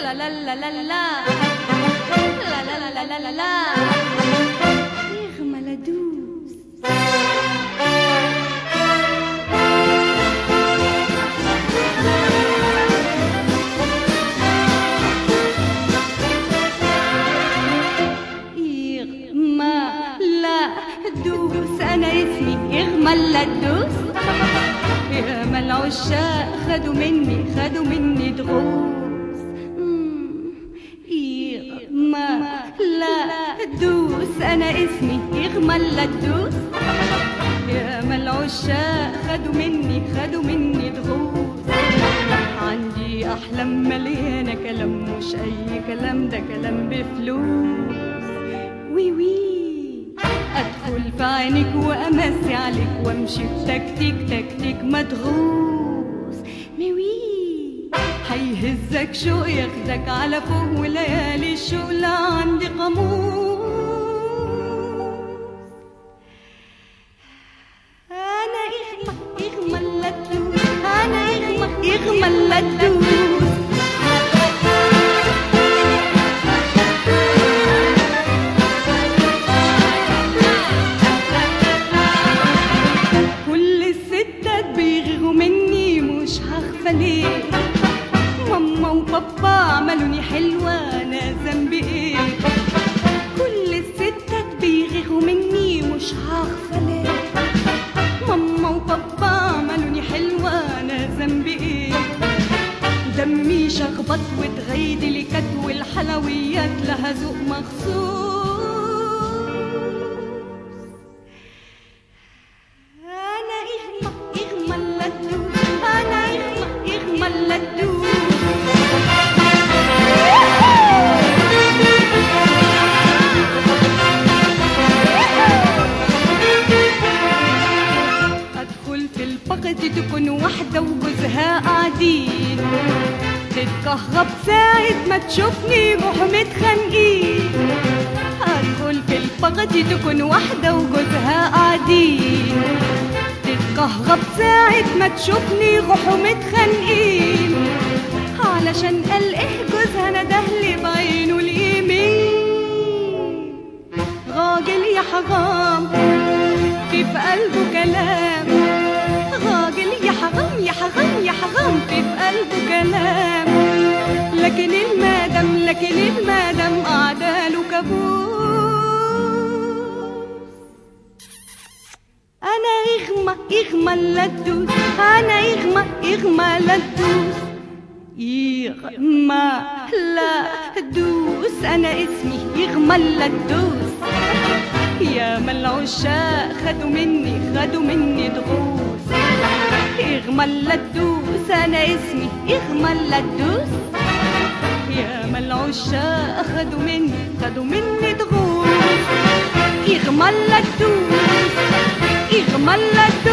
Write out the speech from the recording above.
لا لا لا لا لا لا لا لا لا لا لا يغمى لدوس يغمى لا دوس انا اسمي يغمى لا دوس يا ما العشاق خدوا مني خدوا مني دروس مم. يغمى لا دوس انا اسمي يغمى لا دوس يا ما العشاق خدوا مني خدوا مني دروس عندي احلام مليانه كلام مش اي كلام ده كلام بفلوس وي وي ادخل في عينك وامسي عليك وامشي بتكتيك تكتيك مدروس ميوي هيهزك شوق ياخدك على فوق وليالي الشوق لا عندي قاموس انا اغمى اغمى اللدوس انا اغمى اغمى اللدوس كل الستات بيغيروا مني مش هخفى ليه ماما وبابا عملوني حلوة أنا ذنبي إيه كل الستات بيغيروا مني مش هخفى ليه ماما وبابا عملوني حلوة أنا ذنبي إيه دمي شخبط وتغيدي لي كت والحلويات لها ذوق مخصوص أنا إغمى إغمى اللدوس أنا إغمى إغمى اللدوس أدخل في البقت تكون واحدة وجوزها قاعدين تتكهرب ساعة ما تشوفني روح متخانقين أدخل في البقت تكون واحدة وجوزها قاعدين تتكهرب ساعة ما تشوفني روحوا متخانقين علشان قال ايه جوزها ندهلي بعينه اليمين راجل يا حرام في في قلبه كلام راجل يا حرام يا حرام يا حرام في في قلبه كلام لكن المادم لكن المادم قعداله كابوس انا اغمى اغمى اللدوس انا اغمى اغمى لدوس يغمى لا دوس انا اسمي يغمى لدوس يا ما العشاق خدوا مني خدوا مني دروس يغمى لدوس انا اسمي يغمى لدوس يا ما العشاق خدوا مني خدوا مني دروس يغمى لدوس يغمى لدوس